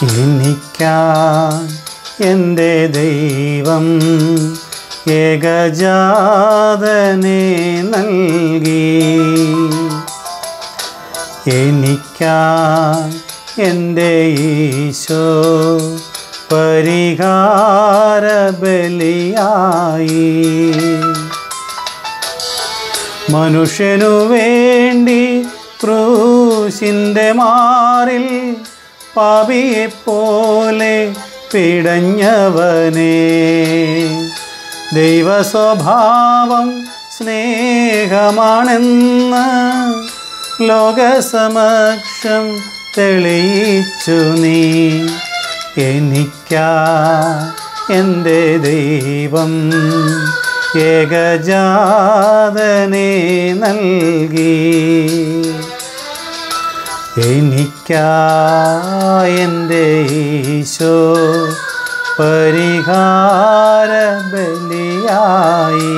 എനിക്കാൻ എൻ്റെ ദൈവം ഏകജാതനെ നൽകി എനിക്കാൻ എൻ്റെ ഈശോ പരിഹാര ബലിയായി മനുഷ്യനു വേണ്ടി ക്രൂശിൻ്റെ മാറിൽ പാപിയെപ്പോലെ പിടഞ്ഞവനെ ദൈവസ്വഭാവം സ്നേഹമാണെന്ന് ലോകസമക്ഷം തെളിയിച്ചു നീ എനിക്കാ എൻ്റെ ദൈവം ഏകജാതനെ നൽകി എനിക്കാ എൻ്റെ ഈശോ പരിഹാര ബലിയായി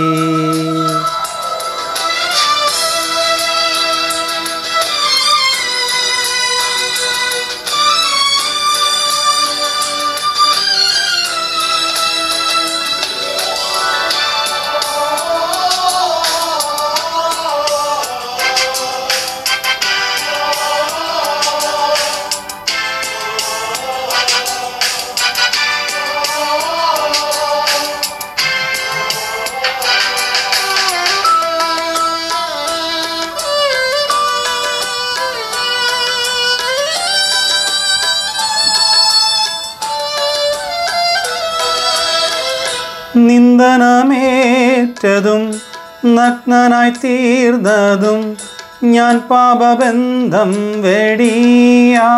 നിന്ദനമേറ്റതും നഗ്നനായി തീർന്നതും ഞാൻ പാപബന്ധം വെടിയാ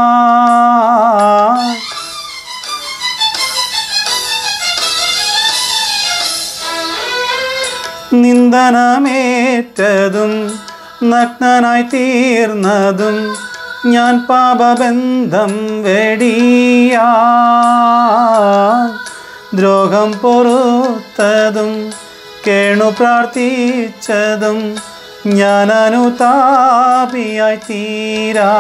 നിന്ദനമേറ്റതും നഗ്നനായി തീർന്നതും ഞാൻ പാപബന്ധം വെടിയാ ദ്രോഹം പൊറുത്തതും കേണു പ്രാർത്ഥിച്ചതും ഞാൻ അനുതാപിയായി തീരാ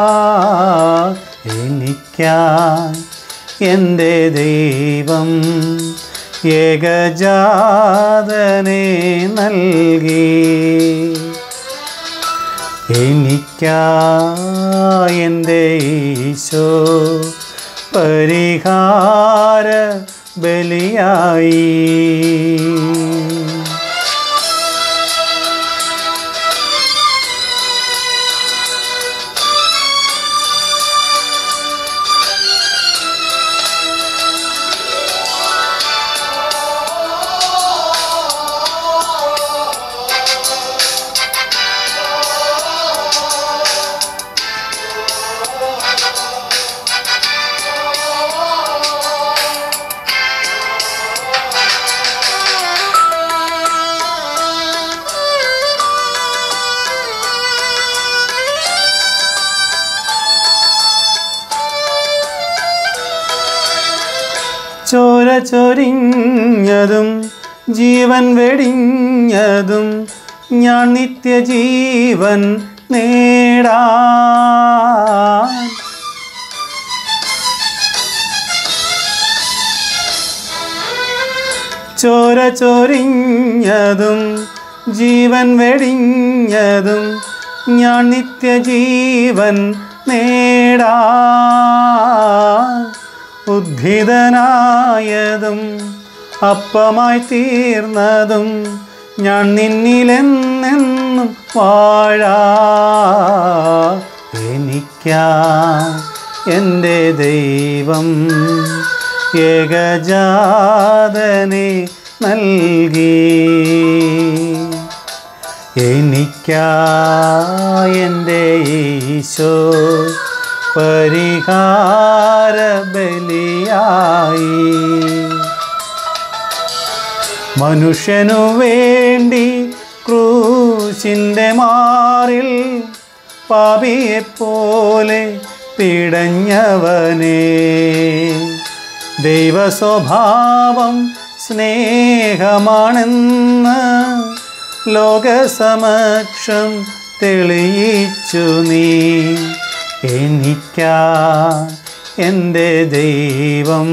എനിക്കാൻ എൻ്റെ ദൈവം ഏകജാതനെ നൽകി എനിക്കാ എൻ്റെ ഈശോ പരിഹാര ബലിയായി ചോര ചൊരിഞ്ഞതും ജീവൻ വെടിഞ്ഞതും ഞാൻ നിത്യജീവൻ നേടാ ചോര ചൊരിഞ്ഞതും ജീവൻ വെടിഞ്ഞതും ഞാൻ നിത്യജീവൻ നേടാ ഉദ്ധിതനായതും അപ്പമായി തീർന്നതും ഞാൻ നിന്നിലെന്നെന്നും വാഴാ എനിക്കാ എൻ്റെ ദൈവം ഏകജാതനെ നൽകി എനിക്കാ എൻ്റെ ഈശോ പരിഹാര ബലിയായി മനുഷ്യനു വേണ്ടി ക്രൂശിൻ്റെ മാറിൽ പാപിയെപ്പോലെ പിടഞ്ഞവനെ ദൈവസ്വഭാവം സ്നേഹമാണെന്ന് ലോകസമക്ഷം തെളിയിച്ചു നീ എനിക്കാ എൻ്റെ ദൈവം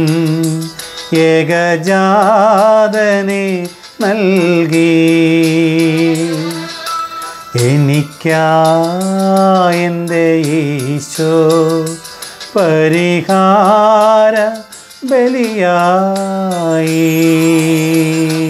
ഏകജാതനെ നൽകി എനിക്കാ എൻ്റെ ഈശോ പരിഹാര ബലിയായി